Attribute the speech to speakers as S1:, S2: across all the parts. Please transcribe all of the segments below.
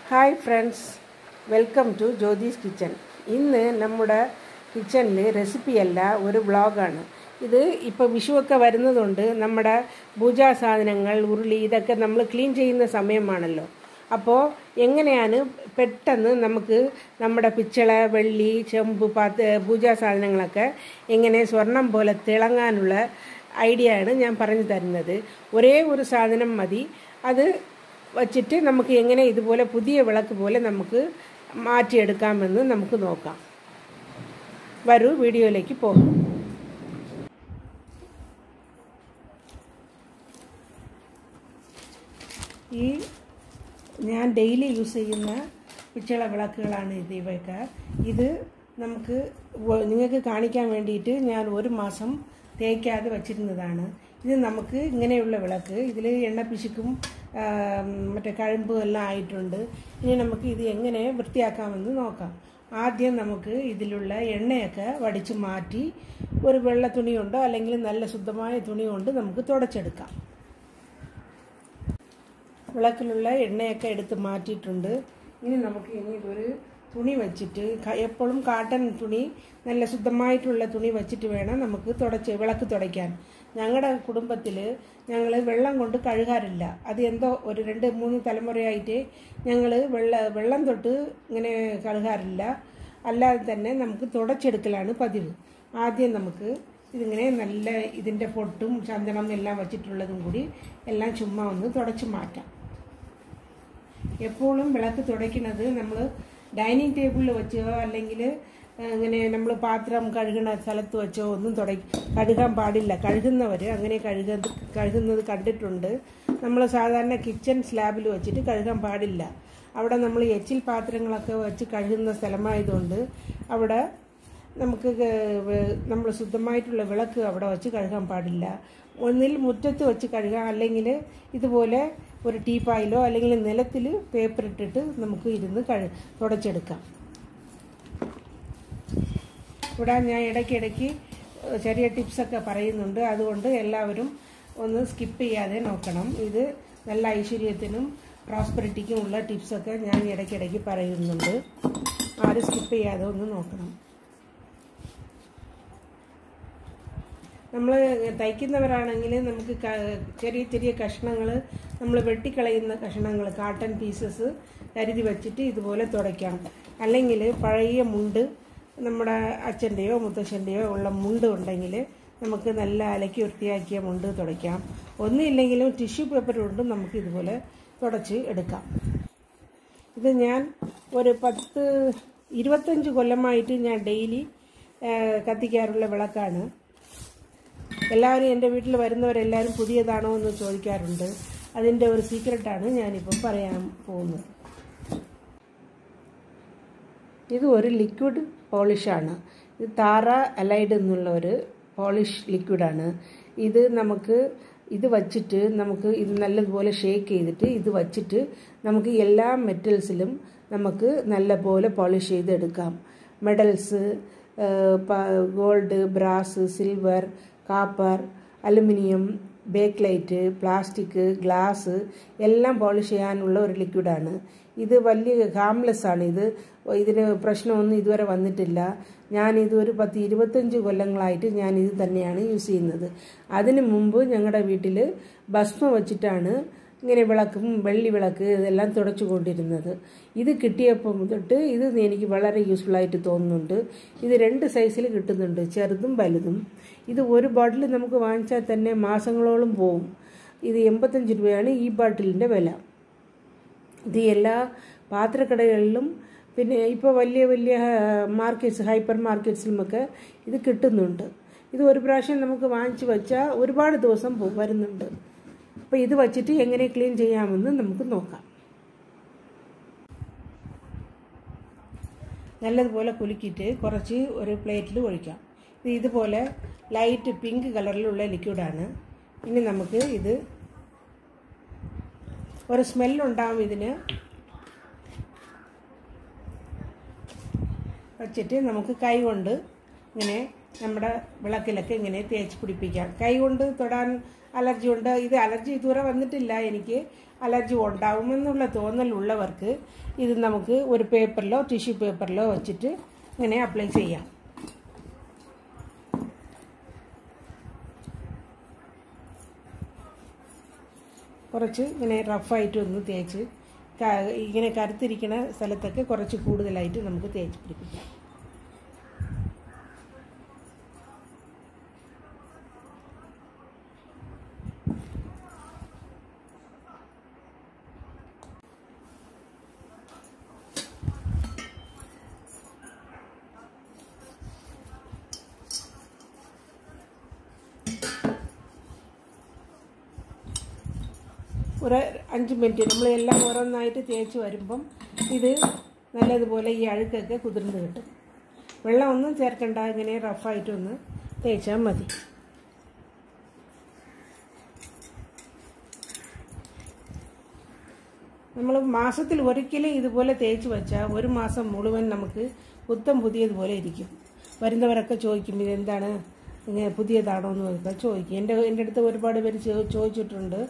S1: hi friends welcome to Jyothis kitchen ഇന്ന് നമ്മുടെ കിച്ചണിൽ റെസിപ്പിയല്ല ഒരു വ്ളോഗാണ് ഇത് ഇപ്പോൾ വിഷുവൊക്കെ വരുന്നതുകൊണ്ട് നമ്മുടെ പൂജാ സാധനങ്ങൾ ഉരുളി ഇതൊക്കെ നമ്മൾ ക്ലീൻ ചെയ്യുന്ന സമയമാണല്ലോ അപ്പോൾ എങ്ങനെയാണ് പെട്ടെന്ന് നമുക്ക് നമ്മുടെ പിച്ചള വെള്ളി ചെമ്പ് പാത്ത് പൂജാ സാധനങ്ങളൊക്കെ എങ്ങനെ സ്വർണം പോലെ തിളങ്ങാനുള്ള ഐഡിയ ആണ് ഞാൻ പറഞ്ഞു തരുന്നത് ഒരേ ഒരു സാധനം മതി അത് വച്ചിട്ട് നമുക്ക് എങ്ങനെ ഇതുപോലെ പുതിയ വിളക്ക് പോലെ നമുക്ക് മാറ്റിയെടുക്കാമെന്ന് നമുക്ക് നോക്കാം വരൂ വീഡിയോയിലേക്ക് പോകാം ഈ ഞാൻ ഡെയിലി യൂസ് ചെയ്യുന്ന പിച്ചള വിളക്കുകളാണ് ഇത് ഇവയൊക്കെ ഇത് നമുക്ക് വ- നിങ്ങൾക്ക് കാണിക്കാൻ വേണ്ടിയിട്ട് ഞാൻ ഒരു മാസം തേക്കാതെ വച്ചിരുന്നതാണ് ഇത് നമുക്ക് ഇങ്ങനെയുള്ള വിളക്ക് ഇതിൽ എണ്ണപ്പിശുക്കും ആ, മറ്റേ കഴമ്പും എല്ലാം ആയിട്ടുണ്ട് ഇനി നമുക്ക് ഇത് എങ്ങനെ വൃത്തിയാക്കാമെന്ന് നോക്കാം ആദ്യം നമുക്ക് ഇതിലുള്ള എണ്ണയൊക്കെ വടിച്ച് മാറ്റി ഒരു വെള്ള തുണി കൊണ്ടോ അല്ലെങ്കിൽ നല്ല ശുദ്ധമായ തുണി കൊണ്ട് നമുക്ക് തുടച്ചെടുക്കാം വിളക്കിലുള്ള എണ്ണയൊക്കെ എടുത്ത് മാറ്റിയിട്ടുണ്ട് ഇനി നമുക്ക് ഇനി ഇതൊരു തുണി വെച്ചിട്ട് ക- എപ്പോഴും കാട്ടൻ തുണി നല്ല ശുദ്ധമായിട്ടുള്ള തുണി വെച്ചിട്ട് വേണം നമുക്ക് തുടച്ച് വിളക്ക് തുടയ്ക്കാൻ ഞങ്ങളുടെ കുടുംബത്തിൽ ഞങ്ങൾ വെള്ളം കൊണ്ട് കഴുകാറില്ല അത് എന്തോ ഒരു രണ്ട് മൂന്ന് തലമുറയായിട്ട് ഞങ്ങൾ വെള്ള വെള്ളം തൊട്ട് ഇങ്ങനെ കഴുകാറില്ല അല്ലാതെ തന്നെ നമുക്ക് തുടച്ചെടുക്കലാണ് പതിവ് ആദ്യം നമുക്ക് ഇതിങ്ങനെ നല്ല ഇതിൻ്റെ പൊട്ടും ചന്ദനം എല്ലാം വച്ചിട്ടുള്ളതും കൂടി എല്ലാം ചുമ്മാ ഒന്ന് തുടച്ച് മാറ്റാം എപ്പോഴും വിളക്ക് തുടയ്ക്കുന്നത് നമ്മൾ ഡൈനിങ് ടേബിളിൽ വെച്ചോ അല്ലെങ്കിൽ ഇങ്ങനെ നമ്മൾ പാത്രം കഴുകുന്ന സ്ഥലത്ത് വെച്ചോ ഒന്നും തുട കഴുകാൻ പാടില്ല കഴുകുന്നവർ അങ്ങനെ കഴുക കഴുകുന്നത് കണ്ടിട്ടുണ്ട് നമ്മൾ സാധാരണ കിച്ചൺ സ്ലാബിൽ വെച്ചിട്ട് കഴുകാൻ പാടില്ല അവിടെ നമ്മൾ എച്ചിൽ പാത്രങ്ങളൊക്കെ വെച്ച് കഴുകുന്ന സ്ഥലമായതുകൊണ്ട് അവിടെ നമുക്ക് നമ്മൾ ശുദ്ധമായിട്ടുള്ള വിളക്ക് അവിടെ വെച്ച് കഴുകാൻ പാടില്ല ഒന്നിൽ മുറ്റത്ത് വെച്ച് കഴുകാം അല്ലെങ്കിൽ ഇതുപോലെ ഒരു ടീപ്പായിലോ അല്ലെങ്കിൽ നിലത്തിൽ പേപ്പർ ഇട്ടിട്ട് നമുക്ക് ഇരുന്ന് കഴു തുടച്ചെടുക്കാം ഇവിടെ ഞാൻ ഇടയ്ക്കിടയ്ക്ക് ചെറിയ ടിപ്സൊക്കെ പറയുന്നുണ്ട് അതുകൊണ്ട് എല്ലാവരും ഒന്ന് സ്കിപ്പ് ചെയ്യാതെ നോക്കണം ഇത് നല്ല ഐശ്വര്യത്തിനും പ്രോസ്പെറിറ്റിക്കും ഉള്ള ടിപ്സൊക്കെ ഞാൻ ഇടയ്ക്കിടയ്ക്ക് പറയുന്നുണ്ട് ആരും സ്കിപ്പ് ചെയ്യാതെ ഒന്ന് നോക്കണം നമ്മൾ തയ്ക്കുന്നവരാണെങ്കിൽ നമുക്ക് ക- ചെറിയ ചെറിയ കഷ്ണങ്ങൾ നമ്മൾ വെട്ടിക്കളയുന്ന കഷ്ണങ്ങൾ കാട്ടൺ പീസസ് കരുതി വെച്ചിട്ട് ഇതുപോലെ തുടയ്ക്കാം അല്ലെങ്കിൽ പഴയ മുണ്ട് നമ്മുടെ അച്ഛൻ്റെയോ മുത്തശ്ശൻ്റെയോ ഉള്ള മുണ്ട് ഉണ്ടെങ്കിൽ നമുക്ക് നല്ല അലക്കി വൃത്തിയാക്കിയ മുണ്ട് തുടയ്ക്കാം ഒന്നുമില്ലെങ്കിലും ടിഷ്യൂ പേപ്പർ കൊണ്ടും നമുക്ക് ഇതുപോലെ തുടച്ച് എടുക്കാം ഇത് ഞാൻ ഒരു പത്ത് ഇരുപത്തഞ്ച് കൊല്ലമായിട്ട് ഞാൻ ഡെയിലി കത്തിക്കാറുള്ള വിളക്കാണ് എല്ലാവരും എൻ്റെ വീട്ടിൽ വരുന്നവരെല്ലാവരും പുതിയതാണോ എന്ന് ചോദിക്കാറുണ്ട് അതിൻ്റെ ഒരു സീക്രട്ടാണ് ഞാനിപ്പം പറയാൻ പോകുന്നത് ഇത് ഒരു ലിക്വിഡ് പോളിഷാണ് ഇത് താറ അലൈഡ് എന്നുള്ള ഒരു പോളിഷ് ലിക്വിഡാണ് ഇത് നമുക്ക് ഇത് വച്ചിട്ട് നമുക്ക് ഇത് നല്ലതുപോലെ ഷേക്ക് ചെയ്തിട്ട് ഇത് വച്ചിട്ട് നമുക്ക് എല്ലാ മെറ്റൽസിലും നമുക്ക് നല്ലപോലെ പോളിഷ് ചെയ്തെടുക്കാം medals gold brass silver copper aluminium bakelite plastic glass എല്ലാം പോളിഷ് ചെയ്യാനുള്ള ഒരു ലിക്വിഡാണ് ഇത് വലിയ ഹാംലെസ് ആണ് ഇത് ഇതിന് പ്രശ്നമൊന്നും ഇതുവരെ വന്നിട്ടില്ല ഞാൻ ഇത് ഒരു പത്ത് ഇരുപത്തഞ്ച് കൊല്ലങ്ങളായിട്ട് ഞാൻ ഇത് തന്നെയാണ് യൂസ് ചെയ്യുന്നത് അതിന് മുമ്പ് ഞങ്ങളുടെ വീട്ടിൽ ഭസ്മം വച്ചിട്ടാണ് ഇങ്ങനെ വിളക്കും വെള്ളി വിളക്ക് ഇതെല്ലാം തുടച്ചു കൊണ്ടിരുന്നത് ഇത് കിട്ടിയപ്പോൾ തൊട്ട് ഇത് എനിക്ക് വളരെ യൂസ്ഫുൾ ആയിട്ട് തോന്നുന്നുണ്ട് ഇത് രണ്ട് സൈസിൽ കിട്ടുന്നുണ്ട് ചെറുതും വലുതും ഇത് ഒരു ബോട്ടിൽ നമുക്ക് വാങ്ങിച്ചാൽ തന്നെ മാസങ്ങളോളം പോവും ഇത് എൺപത്തഞ്ച് രൂപയാണ് ഈ ബോട്ടിലിൻ്റെ വില ഇത് എല്ലാ പാത്രക്കടകളിലും പിന്നെ ഇപ്പോൾ വലിയ വലിയ മാർക്കറ്റ്സ് ഹൈപ്പർ മാർക്കറ്റ്സിലുമൊക്കെ ഇത് കിട്ടുന്നുണ്ട് ഇത് ഒരു പ്രാവശ്യം നമുക്ക് വാങ്ങിച്ച് വെച്ചാൽ ഒരുപാട് ദിവസം പോ- വരുന്നുണ്ട് അപ്പോൾ ഇത് വച്ചിട്ട് എങ്ങനെ ക്ലീൻ ചെയ്യാമെന്ന് നമുക്ക് നോക്കാം നല്ലതുപോലെ കുലുക്കിയിട്ട് കുറച്ച് ഒരു പ്ലേറ്റിൽ ഒഴിക്കാം ഇത് ഇതുപോലെ ലൈറ്റ് പിങ്ക് കളറിലുള്ള ലിക്വിഡാണ് ഇനി നമുക്ക് ഇത് ഒരു സ്മെല്ലുണ്ടാവും ഇതിന് വച്ചിട്ട് നമുക്ക് കൈ കൊണ്ട് ഇങ്ങനെ നമ്മുടെ വിളക്കിലൊക്കെ ഇങ്ങനെ തേച്ച് പിടിപ്പിക്കാം കൈ കൊണ്ട് തൊടാൻ അലർജി ഉണ്ട് ഇത് അലർജി ഇതുവരെ വന്നിട്ടില്ല എനിക്ക് അലർജി ഉണ്ടാവുമെന്നുള്ള തോന്നലുള്ളവർക്ക് ഇത് നമുക്ക് ഒരു പേപ്പറിലോ ടിഷ്യൂ പേപ്പറിലോ വെച്ചിട്ട് ഇങ്ങനെ അപ്ലൈ ചെയ്യാം കുറച്ച് ഇങ്ങനെ റഫായിട്ട് ഒന്ന് തേച്ച് ക- ഇങ്ങനെ കറുത്തിരിക്കുന്ന സ്ഥലത്തൊക്കെ കുറച്ച് കൂടുതലായിട്ട് നമുക്ക് തേച്ച് പിടിപ്പിക്കാം ഒരു അഞ്ച് മിനിറ്റ് നമ്മളെല്ലാം ഓരോന്നായിട്ട് തേച്ച് വരുമ്പം ഇത് നല്ലതുപോലെ ഈ അഴുക്കൊക്കെ കുതിർന്ന് കിട്ടും വെള്ളമൊന്നും ചേർക്കണ്ട ഇങ്ങനെ റഫായിട്ടൊന്ന് തേച്ചാൽ മതി നമ്മൾ മാസത്തിൽ ഒരിക്കലും ഇതുപോലെ തേച്ച് വെച്ചാൽ ഒരു മാസം മുഴുവൻ നമുക്ക് പുത്തം പുതിയതുപോലെ ഇരിക്കും വരുന്നവരൊക്കെ ചോദിക്കും ഇതെന്താണ് ഇങ്ങനെ പുതിയതാണോ എന്ന് ഒക്കെ ചോദിക്കും എൻ്റെ എൻ്റെ അടുത്ത് ഒരുപാട് പേര് ചോ- ചോദിച്ചിട്ടുണ്ട്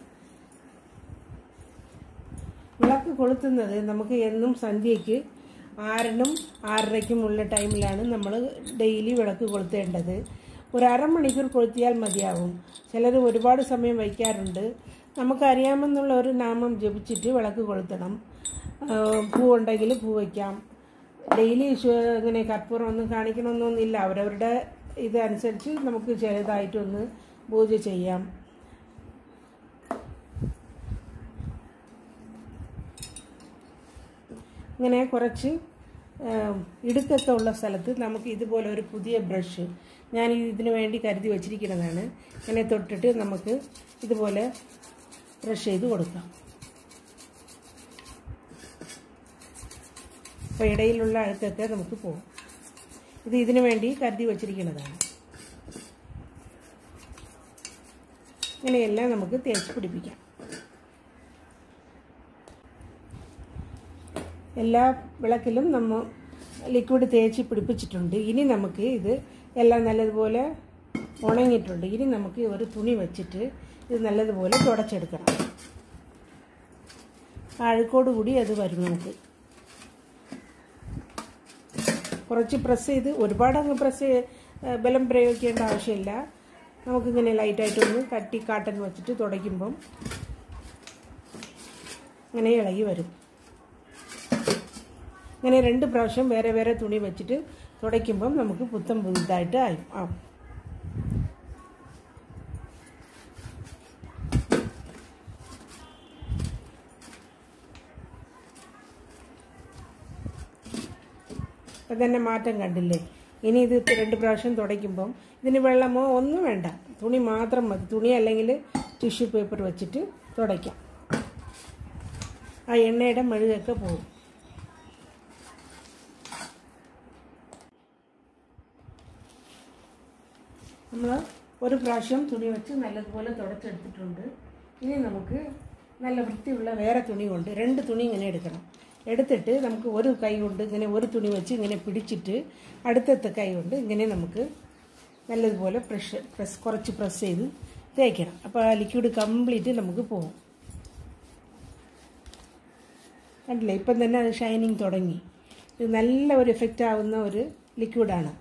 S1: വിളക്ക് കൊളുത്തുന്നത് നമുക്ക് എന്നും സന്ധ്യയ്ക്ക് ആറിനും ആറരയ്ക്കും ഉള്ള ടൈമിലാണ് നമ്മൾ ഡെയിലി വിളക്ക് കൊളുത്തേണ്ടത് ഒരു അരമണിക്കൂർ കൊളുത്തിയാൽ മതിയാവും ചിലർ ഒരുപാട് സമയം വയ്ക്കാറുണ്ട് നമുക്കറിയാമെന്നുള്ള ഒരു നാമം ജപിച്ചിട്ട് വിളക്ക് കൊളുത്തണം ആ, പൂ ഉണ്ടെങ്കിൽ പൂ വയ്ക്കാം ഡെയിലി ഇങ്ങനെ കർപ്പൂരം ഒന്നും കാണിക്കണമെന്നൊന്നുമില്ല അവരവരുടെ ഇതനുസരിച്ച് നമുക്ക് ചെറുതായിട്ടൊന്ന് പൂജ ചെയ്യാം ഇങ്ങനെ കുറച്ച് ആം, ഇടുക്കൊക്കെ ഉള്ള സ്ഥലത്ത് നമുക്ക് ഇതുപോലെ ഒരു പുതിയ ബ്രഷ് ഞാൻ ഇതിന് വേണ്ടി കരുതി വച്ചിരിക്കുന്നതാണ് ഇങ്ങനെ തൊട്ടിട്ട് നമുക്ക് ഇതുപോലെ ബ്രഷ് ചെയ്ത് കൊടുക്കാം അപ്പോൾ ഇടയിലുള്ള അഴുക്കൊക്കെ നമുക്ക് പോകും ഇത് ഇതിനു വേണ്ടി കരുതി വച്ചിരിക്കുന്നതാണ് ഇങ്ങനെയെല്ലാം നമുക്ക് തേച്ച് പിടിപ്പിക്കാം എല്ലാ വിളക്കിലും നമ്മൾ ലിക്വിഡ് തേച്ച് പിടിപ്പിച്ചിട്ടുണ്ട് ഇനി നമുക്ക് ഇത് എല്ലാം നല്ലതുപോലെ ഉണങ്ങിയിട്ടുണ്ട് ഇനി നമുക്ക് ഒരു തുണി വെച്ചിട്ട് ഇത് നല്ലതുപോലെ തുടച്ചെടുക്കണം ആ അഴുക്കോട് കൂടി അത് വരും നമുക്ക് കുറച്ച് പ്രസ് ചെയ്ത് ഒരുപാട് അങ്ങ് പ്രസ് ബലം പ്രയോഗിക്കേണ്ട ആവശ്യമില്ല നമുക്കിങ്ങനെ ലൈറ്റായിട്ടൊന്ന് കട്ടി കാട്ടൻ വെച്ചിട്ട് തുടയ്ക്കുമ്പം ഇങ്ങനെ ഇളകി വരും ഇങ്ങനെ രണ്ട് പ്രാവശ്യം വേറെ വേറെ തുണി വെച്ചിട്ട് തുടയ്ക്കുമ്പം നമുക്ക് പുത്തം പുതുതായിട്ട് ആയി ആവും ഇപ്പം തന്നെ മാറ്റം കണ്ടില്ലേ ഇനി ഇത് രണ്ട് പ്രാവശ്യം തുടയ്ക്കുമ്പം ഇതിന് വെള്ളമോ ഒന്നും വേണ്ട തുണി മാത്രം മതി തുണി അല്ലെങ്കിൽ ടിഷ്യൂ പേപ്പർ വെച്ചിട്ട് തുടയ്ക്കാം ആ എണ്ണയുടെ മെഴുകൊക്കെ പോകും നമ്മൾ ഒരു പ്രാവശ്യം തുണി വെച്ച് നല്ലതുപോലെ തുടച്ചെടുത്തിട്ടുണ്ട് ഇനി നമുക്ക് നല്ല വൃത്തിയുള്ള വേറെ തുണി കൊണ്ട് രണ്ട് തുണി ഇങ്ങനെ എടുക്കണം എടുത്തിട്ട് നമുക്ക് ഒരു കൈ കൊണ്ട് ഇങ്ങനെ ഒരു തുണി വെച്ച് ഇങ്ങനെ പിടിച്ചിട്ട് അടുത്തത്തെ കൈ കൊണ്ട് ഇങ്ങനെ നമുക്ക് നല്ലതുപോലെ പ്രഷ് പ്രസ് കുറച്ച് പ്രസ് ചെയ്ത് തേക്കണം അപ്പോൾ ആ ലിക്വിഡ് കംപ്ലീറ്റ് നമുക്ക് പോകും കണ്ടില്ലേ ഇപ്പം തന്നെ അത് ഷൈനിങ് തുടങ്ങി ഇത് നല്ല ഒരു എഫക്റ്റ് ആവുന്ന ഒരു ലിക്വിഡാണ്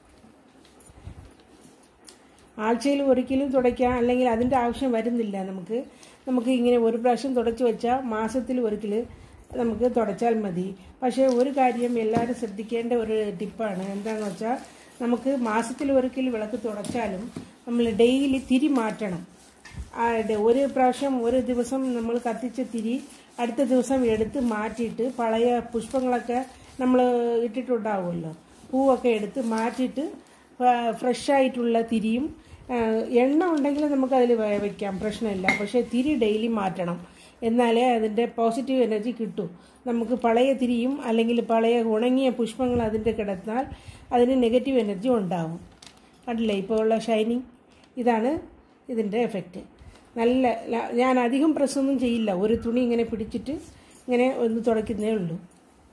S1: ആഴ്ചയിൽ ഒരിക്കലും തുടയ്ക്കാം അല്ലെങ്കിൽ അതിൻ്റെ ആവശ്യം വരുന്നില്ല നമുക്ക് നമുക്ക് ഇങ്ങനെ ഒരു പ്രാവശ്യം തുടച്ച് വെച്ചാൽ മാസത്തിൽ ഒരിക്കൽ നമുക്ക് തുടച്ചാൽ മതി പക്ഷേ ഒരു കാര്യം എല്ലാവരും ശ്രദ്ധിക്കേണ്ട ഒരു ടിപ്പാണ് എന്താണെന്ന് വെച്ചാൽ നമുക്ക് മാസത്തിൽ ഒരിക്കൽ വിളക്ക് തുടച്ചാലും നമ്മൾ ഡെയിലി തിരി മാറ്റണം ആ ഡ- ഒരു പ്രാവശ്യം ഒരു ദിവസം നമ്മൾ കത്തിച്ച തിരി അടുത്ത ദിവസം എടുത്ത് മാറ്റിയിട്ട് പഴയ പുഷ്പങ്ങളൊക്കെ നമ്മൾ ഇട്ടിട്ടുണ്ടാവുമല്ലോ പൂവൊക്കെ എടുത്ത് മാറ്റിയിട്ട് ഫ്രഷ് ആയിട്ടുള്ള തിരിയും ആ, എണ്ണ ഉണ്ടെങ്കിൽ നമുക്കതിൽ വയ്ക്കാം പ്രശ്നമില്ല പക്ഷേ തിരി ഡെയിലി മാറ്റണം എന്നാലേ അതിൻ്റെ പോസിറ്റീവ് എനർജി കിട്ടൂ നമുക്ക് പഴയ തിരിയും അല്ലെങ്കിൽ പഴയ ഉണങ്ങിയ പുഷ്പങ്ങൾ അതിൻ്റെ കിടന്നാൽ അതിന് നെഗറ്റീവ് എനർജി ഉണ്ടാവും കണ്ടില്ലേ ഇപ്പോൾ ഉള്ള ഷൈനിങ് ഇതാണ് ഇതിൻ്റെ എഫക്റ്റ് നല്ല ല- ഞാൻ അധികം പ്രസ്സൊന്നും ചെയ്യില്ല ഒരു തുണി ഇങ്ങനെ പിടിച്ചിട്ട് ഇങ്ങനെ ഒന്ന് തുടയ്ക്കുന്നേ ഉള്ളൂ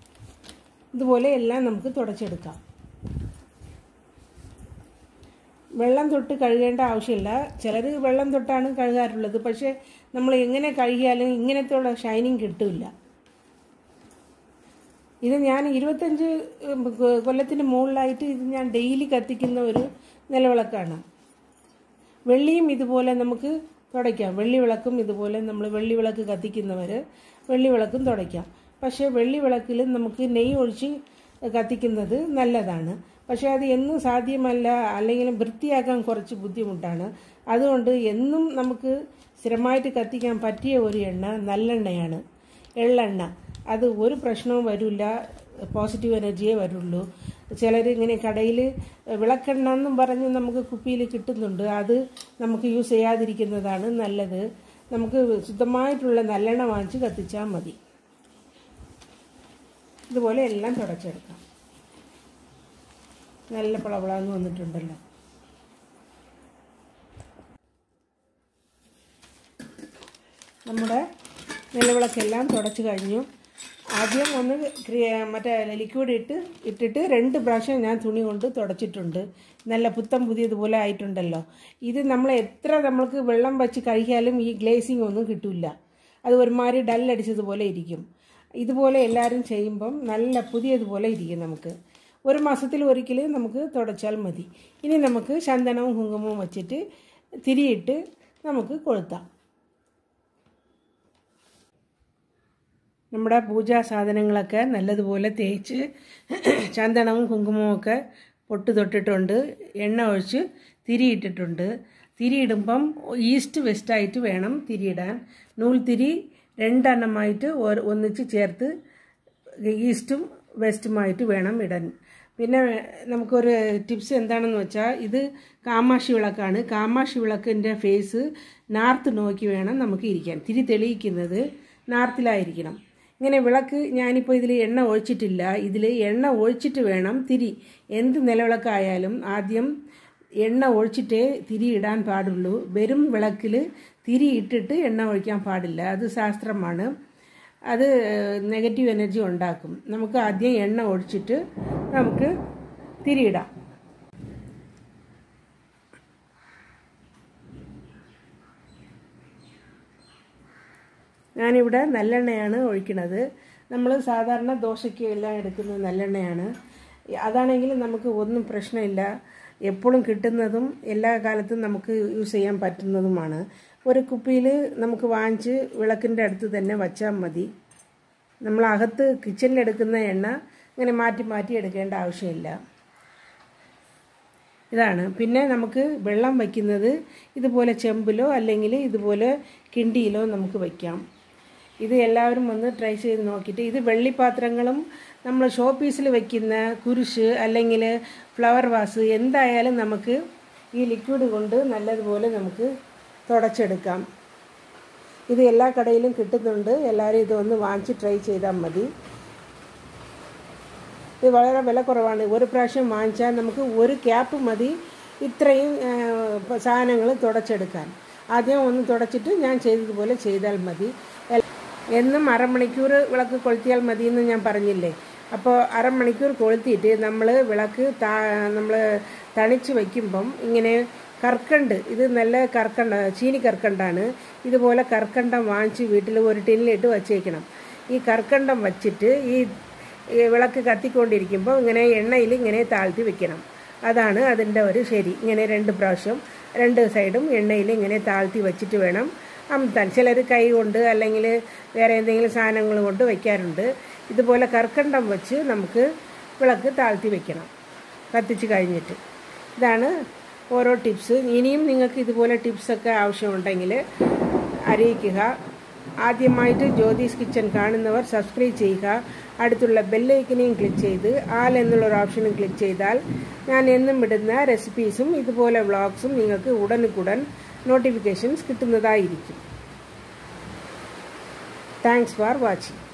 S1: ഇതുപോലെ എല്ലാം നമുക്ക് തുടച്ചെടുക്കാം വെള്ളം തൊട്ട് കഴുകേണ്ട ആവശ്യമില്ല ചിലർ വെള്ളം തൊട്ടാണ് കഴുകാറുള്ളത് പക്ഷേ നമ്മൾ എങ്ങനെ കഴുകിയാലും ഇങ്ങനത്തുള്ള ഷൈനിങ് കിട്ടില്ല ഇത് ഞാൻ ഇരുപത്തഞ്ച് കൊല്ലത്തിന് മുകളിലായിട്ട് ഇത് ഞാൻ ഡെയിലി കത്തിക്കുന്ന ഒരു നിലവിളക്കാണ് വെള്ളിയും ഇതുപോലെ നമുക്ക് തുടയ്ക്കാം വെള്ളി വിളക്കും ഇതുപോലെ നമ്മൾ വെള്ളി വിളക്ക് കത്തിക്കുന്നവർ വെള്ളി വിളക്കും തുടയ്ക്കാം പക്ഷേ വെള്ളി വിളക്കിൽ നമുക്ക് നെയ്യ് ഒഴിച്ച് കത്തിക്കുന്നത് നല്ലതാണ് പക്ഷേ അത് എന്നും സാധ്യമല്ല അല്ലെങ്കിൽ വൃത്തിയാക്കാൻ കുറച്ച് ബുദ്ധിമുട്ടാണ് അതുകൊണ്ട് എന്നും നമുക്ക് സ്ഥിരമായിട്ട് കത്തിക്കാൻ പറ്റിയ ഒരു എണ്ണ നല്ലെണ്ണയാണ് എള്ളെണ്ണ അത് ഒരു പ്രശ്നവും വരില്ല പോസിറ്റീവ് എനർജിയേ വരുള്ളൂ ചിലർ ഇങ്ങനെ കടയിൽ വിളക്കെണ്ണ എന്നും പറഞ്ഞ് നമുക്ക് കുപ്പിയിൽ കിട്ടുന്നുണ്ട് അത് നമുക്ക് യൂസ് ചെയ്യാതിരിക്കുന്നതാണ് നല്ലത് നമുക്ക് ശുദ്ധമായിട്ടുള്ള നല്ലെണ്ണ വാങ്ങിച്ച് കത്തിച്ചാൽ മതി ഇതുപോലെ എല്ലാം തുടച്ചെടുക്കാം നല്ല പളവളാന്ന് വന്നിട്ടുണ്ടല്ലോ നമ്മുടെ നിലവിളക്കെല്ലാം തുടച്ച് കഴിഞ്ഞു ആദ്യം ഒന്ന് മറ്റേ ലിക്വിഡ് ഇട്ട് ഇട്ടിട്ട് രണ്ട് പ്രാവശ്യം ഞാൻ തുണി കൊണ്ട് തുടച്ചിട്ടുണ്ട് നല്ല പുത്തം പുതിയതുപോലെ ആയിട്ടുണ്ടല്ലോ ഇത് നമ്മൾ എത്ര നമ്മൾക്ക് വെള്ളം വെച്ച് കഴിക്കാലും ഈ ഗ്ലേസിങ് ഒന്നും കിട്ടില്ല അത് ഒരുമാതിരി ഡല്ലടിച്ചതുപോലെ ഇരിക്കും ഇതുപോലെ എല്ലാവരും ചെയ്യുമ്പം നല്ല പുതിയതുപോലെ ഇരിക്കും നമുക്ക് ഒരു മാസത്തിൽ ഒരിക്കൽ നമുക്ക് തുടച്ചാൽ മതി ഇനി നമുക്ക് ചന്ദനവും കുങ്കുമവും വച്ചിട്ട് തിരിയിട്ട് നമുക്ക് കൊളുത്താം നമ്മുടെ പൂജാ സാധനങ്ങളൊക്കെ നല്ലതുപോലെ തേച്ച് ചന്ദനവും കുങ്കുമവും ഒക്കെ പൊട്ട് തൊട്ടിട്ടുണ്ട് എണ്ണ ഒഴിച്ച് തിരിയിട്ടിട്ടുണ്ട് തിരിയിടുമ്പം ഈസ്റ്റ് വെസ്റ്റായിട്ട് വേണം തിരിയിടാൻ നൂൽത്തിരി രണ്ടെണ്ണമായിട്ട് ഒന്നിച്ച് ചേർത്ത് ഈസ്റ്റും വെസ്റ്റുമായിട്ട് വേണം ഇടാൻ പിന്നെ നമുക്കൊരു ടിപ്സ് എന്താണെന്ന് വെച്ചാൽ ഇത് കാമാക്ഷി വിളക്കാണ് കാമാക്ഷി വിളക്കിൻ്റെ ഫേസ് നാർത്ത് നോക്കി വേണം നമുക്ക് ഇരിക്കാൻ തിരി തെളിയിക്കുന്നത് നാർത്തിലായിരിക്കണം ഇങ്ങനെ വിളക്ക് ഞാനിപ്പോൾ ഇതിൽ എണ്ണ ഒഴിച്ചിട്ടില്ല ഇതിൽ എണ്ണ ഒഴിച്ചിട്ട് വേണം തിരി എന്ത് നിലവിളക്കായാലും ആദ്യം എണ്ണ ഒഴിച്ചിട്ടേ തിരി ഇടാൻ പാടുള്ളൂ വെറും വിളക്കിൽ തിരി ഇട്ടിട്ട് എണ്ണ ഒഴിക്കാൻ പാടില്ല അത് ശാസ്ത്രമാണ് അത് നെഗറ്റീവ് എനർജി ഉണ്ടാക്കും നമുക്ക് ആദ്യം എണ്ണ ഒഴിച്ചിട്ട് നമുക്ക് തിരിയിടാം ഞാനിവിടെ നല്ലെണ്ണയാണ് ഒഴിക്കുന്നത് നമ്മൾ സാധാരണ ദോശയ്ക്ക് എല്ലാം എടുക്കുന്നത് നല്ലെണ്ണയാണ് അതാണെങ്കിൽ നമുക്ക് ഒന്നും പ്രശ്നമില്ല എപ്പോഴും കിട്ടുന്നതും എല്ലാ കാലത്തും നമുക്ക് യൂസ് ചെയ്യാൻ പറ്റുന്നതുമാണ് ഒരു കുപ്പിയിൽ നമുക്ക് വാങ്ങിച്ച് വിളക്കിൻ്റെ അടുത്ത് തന്നെ വച്ചാൽ മതി നമ്മൾ അകത്ത് കിച്ചണിൽ എടുക്കുന്ന എണ്ണ ഇങ്ങനെ മാറ്റി മാറ്റി എടുക്കേണ്ട ആവശ്യമില്ല ഇതാണ് പിന്നെ നമുക്ക് വെള്ളം വയ്ക്കുന്നത് ഇതുപോലെ ചെമ്പിലോ അല്ലെങ്കിൽ ഇതുപോലെ കിണ്ടിയിലോ നമുക്ക് വയ്ക്കാം ഇത് എല്ലാവരും ഒന്ന് ട്രൈ ചെയ്ത് നോക്കിയിട്ട് ഇത് വെള്ളിപ്പാത്രങ്ങളും നമ്മൾ ഷോ പീസിൽ വയ്ക്കുന്ന കുരിശ് അല്ലെങ്കിൽ ഫ്ലവർ വാസ് എന്തായാലും നമുക്ക് ഈ ലിക്വിഡ് കൊണ്ട് നല്ലതുപോലെ നമുക്ക് തുടച്ചെടുക്കാം ഇത് എല്ലാ കടയിലും കിട്ടുന്നുണ്ട് എല്ലാവരും ഇതൊന്ന് വാങ്ങിച്ച് ട്രൈ ചെയ്താൽ മതി ഇത് വളരെ വില കുറവാണ് ഒരു പ്രാവശ്യം വാങ്ങിച്ചാൽ നമുക്ക് ഒരു ക്യാപ്പ് മതി ഇത്രയും സാധനങ്ങൾ തുടച്ചെടുക്കാൻ ആദ്യം ഒന്ന് തുടച്ചിട്ട് ഞാൻ ചെയ്തതുപോലെ ചെയ്താൽ മതി എന്നും അരമണിക്കൂർ വിളക്ക് കൊളുത്തിയാൽ മതി എന്ന് ഞാൻ പറഞ്ഞില്ലേ അപ്പോൾ അരമണിക്കൂർ കൊളുത്തിയിട്ട് നമ്മൾ വിളക്ക് താ നമ്മൾ തണിച്ച് വയ്ക്കുമ്പം ഇങ്ങനെ കർക്കണ്ട് ഇത് നല്ല കർക്കണ്ട ചീനി കർക്കണ്ടാണ് ഇതുപോലെ കർക്കണ്ടം വാങ്ങിച്ച് വീട്ടിൽ ഒരു ടിന്നിലിട്ട് വച്ചേക്കണം ഈ കർക്കണ്ടം വച്ചിട്ട് ഈ വിളക്ക് കത്തിക്കൊണ്ടിരിക്കുമ്പോൾ ഇങ്ങനെ എണ്ണയിൽ ഇങ്ങനെ താഴ്ത്തി വെക്കണം അതാണ് അതിൻ്റെ ഒരു ശരി ഇങ്ങനെ രണ്ട് പ്രാവശ്യം രണ്ട് സൈഡും എണ്ണയിൽ ഇങ്ങനെ താഴ്ത്തി വെച്ചിട്ട് വേണം അമർത്താൻ ചിലർ കൈ കൊണ്ട് അല്ലെങ്കിൽ വേറെ എന്തെങ്കിലും സാധനങ്ങൾ കൊണ്ട് വയ്ക്കാറുണ്ട് ഇതുപോലെ കർക്കണ്ടം വെച്ച് നമുക്ക് വിളക്ക് താഴ്ത്തി വെക്കണം കത്തിച്ച് കഴിഞ്ഞിട്ട് ഇതാണ് ഓരോ ടിപ്സ് ഇനിയും നിങ്ങൾക്ക് ഇതുപോലെ ടിപ്സൊക്കെ ആവശ്യമുണ്ടെങ്കിൽ അറിയിക്കുക ആദ്യമായിട്ട് ജ്യോതിസ് കിച്ചൺ കാണുന്നവർ സബ്സ്ക്രൈബ് ചെയ്യുക അടുത്തുള്ള ബെല്ലൈക്കനെയും ക്ലിക്ക് ചെയ്ത് ആൽ എന്നുള്ളൊരു ഓപ്ഷനും ക്ലിക്ക് ചെയ്താൽ ഞാൻ എന്നും ഇടുന്ന റെസിപ്പീസും ഇതുപോലെ വ്ളോഗ്സും നിങ്ങൾക്ക് ഉടനുക്കുടൻ നോട്ടിഫിക്കേഷൻസ് കിട്ടുന്നതായിരിക്കും താങ്ക്സ് ഫോർ വാച്ചിങ്